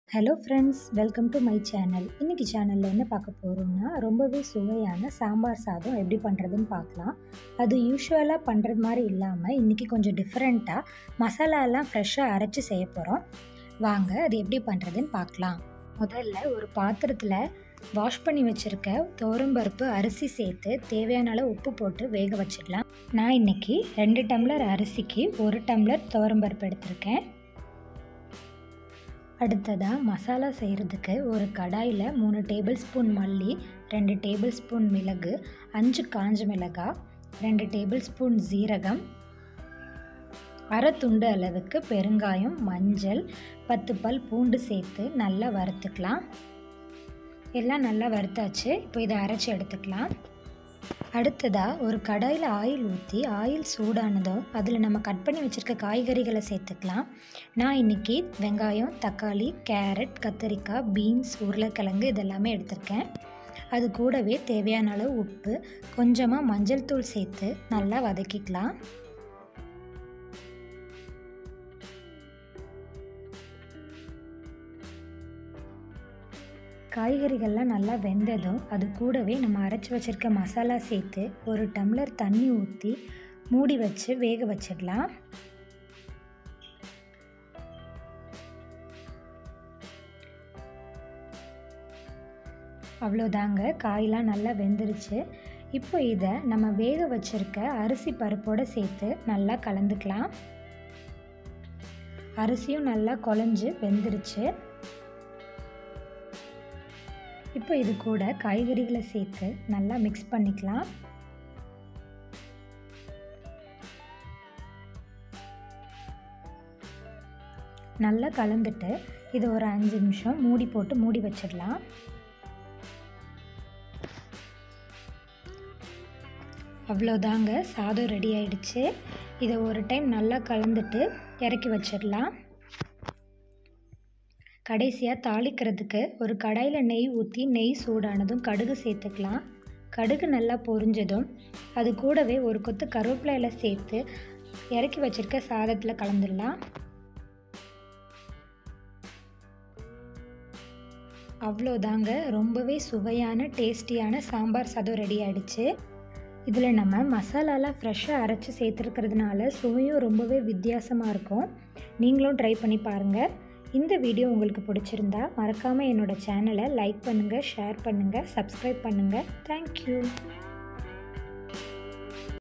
hello friends welcome to my channel இன்றைக்கி சேனலில் என்ன பார்க்க போகிறோம்னா ரொம்பவே சுவையான சாம்பார் சாதம் எப்படி பண்ணுறதுன்னு பார்க்கலாம் அது யூஸ்வலாக பண்ணுறது மாதிரி இல்லாமல் இன்றைக்கி கொஞ்சம் டிஃப்ரெண்ட்டாக மசாலாலாம் ஃப்ரெஷ்ஷாக அரைச்சி செய்ய போகிறோம் வாங்க அது எப்படி பண்ணுறதுன்னு பார்க்கலாம் முதல்ல ஒரு பாத்திரத்தில் வாஷ் பண்ணி வச்சுருக்க துவரம்பருப்பு அரிசி சேர்த்து தேவையான அளவு உப்பு போட்டு வேக வச்சிடலாம் நான் இன்றைக்கி ரெண்டு டம்ளர் அரிசிக்கு ஒரு டம்ளர் துவரம்பருப்பு எடுத்திருக்கேன் அடுத்ததாக மசாலா செய்கிறதுக்கு ஒரு கடாயில் மூணு டேபிள் ஸ்பூன் மல்லி ரெண்டு டேபிள் ஸ்பூன் மிளகு அஞ்சு காஞ்ச மிளகாய் ரெண்டு டேபிள் ஸ்பூன் ஜீரகம் அரை துண்டு அளவுக்கு பெருங்காயம் மஞ்சள் பத்து பல் பூண்டு சேர்த்து நல்லா வறுத்துக்கலாம் எல்லாம் நல்லா வறுத்தாச்சு இப்போ இதை அரைச்சி எடுத்துக்கலாம் அடுத்ததாக ஒரு கடாயில் ஆயில் ஊற்றி ஆயில் சூடானதும் அதில் நம்ம கட் பண்ணி வச்சுருக்க காய்கறிகளை சேர்த்துக்கலாம் நான் இன்றைக்கி வெங்காயம் தக்காளி கேரட் கத்தரிக்காய் பீன்ஸ் உருளைக்கிழங்கு இதெல்லாமே எடுத்திருக்கேன் அது கூடவே தேவையான அளவு உப்பு கொஞ்சமாக மஞ்சள் தூள் சேர்த்து நல்லா வதக்கிக்கலாம் காய்கறிகள்லாம் நல்லா வெந்ததும் அது கூடவே நம்ம அரைச்சி வச்சுருக்க மசாலா சேர்த்து ஒரு டம்ளர் தண்ணி ஊற்றி மூடி வச்சு வேக வச்சிடலாம் அவ்வளோதாங்க காயெலாம் நல்லா வெந்துருச்சு இப்போ இதை நம்ம வேக வச்சுருக்க அரிசி பருப்போடு சேர்த்து நல்லா கலந்துக்கலாம் அரிசியும் நல்லா குழஞ்சி வெந்துருச்சு இப்போ இது கூட காய்கறிகளை சேர்த்து நல்லா மிக்ஸ் பண்ணிக்கலாம் நல்லா கலந்துட்டு இது ஒரு அஞ்சு நிமிஷம் மூடி போட்டு மூடி வச்சிடலாம் அவ்வளோதாங்க சாதம் ரெடி ஆயிடுச்சு இதை ஒரு டைம் நல்லா கலந்துட்டு இறக்கி வச்சிடலாம் கடைசியாக தாளிக்கிறதுக்கு ஒரு கடாயில் நெய் ஊற்றி நெய் சூடானதும் கடுகு சேர்த்துக்கலாம் கடுகு நல்லா பொரிஞ்சதும் அது கூடவே ஒரு கொத்து கருவேப்பிலையில் சேர்த்து இறக்கி வச்சுருக்க சாதத்தில் கலந்துடலாம் அவ்வளோதாங்க ரொம்பவே சுவையான டேஸ்டியான சாம்பார் சாதம் ரெடி ஆகிடுச்சு இதில் நம்ம மசாலாலாம் ஃப்ரெஷ்ஷாக அரைச்சி சேர்த்துருக்கிறதுனால சுவையும் ரொம்பவே வித்தியாசமாக இருக்கும் நீங்களும் ட்ரை பண்ணி பாருங்கள் இந்த வீடியோ உங்களுக்கு பிடிச்சிருந்தா மறக்காமல் என்னோடய சேனலை லைக் பண்ணுங்கள் ஷேர் பண்ணுங்கள் சப்ஸ்கிரைப் பண்ணுங்கள் தேங்க்யூ